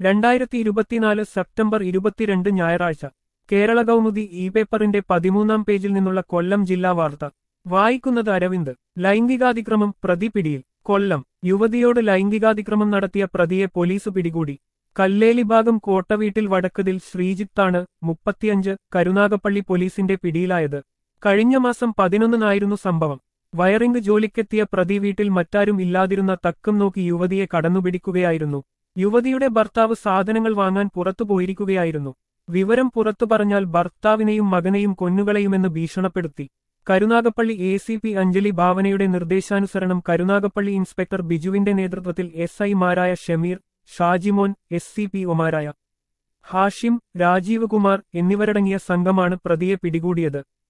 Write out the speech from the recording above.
രണ്ടായിരത്തി ഇരുപത്തിനാല് സെപ്റ്റംബർ ഇരുപത്തിരണ്ട് ഞായറാഴ്ച കേരള കൗമുദി ഇ പേപ്പറിന്റെ പതിമൂന്നാം പേജിൽ നിന്നുള്ള കൊല്ലം ജില്ലാ വാർത്ത വായിക്കുന്നത് അരവിന്ദ് ലൈംഗികാതിക്രമം പ്രതി പിടിയിൽ കൊല്ലം യുവതിയോട് ലൈംഗികാതിക്രമം നടത്തിയ പ്രതിയെ പോലീസ് പിടികൂടി കല്ലേലി ഭാഗം കോട്ടവീട്ടിൽ വടക്കതിൽ ശ്രീജിത്താണ് മുപ്പത്തിയഞ്ച് കരുനാഗപ്പള്ളി പോലീസിന്റെ പിടിയിലായത് കഴിഞ്ഞ മാസം പതിനൊന്നിനായിരുന്നു സംഭവം വയറിംഗ് ജോലിക്കെത്തിയ പ്രതി വീട്ടിൽ മറ്റാരും ഇല്ലാതിരുന്ന തക്കം നോക്കി യുവതിയെ കടന്നുപിടിക്കുകയായിരുന്നു യുവതിയുടെ ഭർത്താവ് സാധനങ്ങൾ വാങ്ങാൻ പുറത്തു പോയിരിക്കുകയായിരുന്നു വിവരം പുറത്തു പറഞ്ഞാൽ ഭർത്താവിനെയും മകനെയും കൊന്നുകളയുമെന്ന് ഭീഷണപ്പെടുത്തി Karunagappally A C P Anjali ഭാവനയുടെ നിർദ്ദേശാനുസരണം കരുനാഗപ്പള്ളി ഇൻസ്പെക്ടർ ബിജുവിന്റെ നേതൃത്വത്തിൽ എസ് ഐമാരായ Shameer Shajimon S C P ഒമാരായ ഹാഷിം രാജീവ് കുമാർ എന്നിവരടങ്ങിയ സംഘമാണ് പ്രതിയെ പിടികൂടിയത്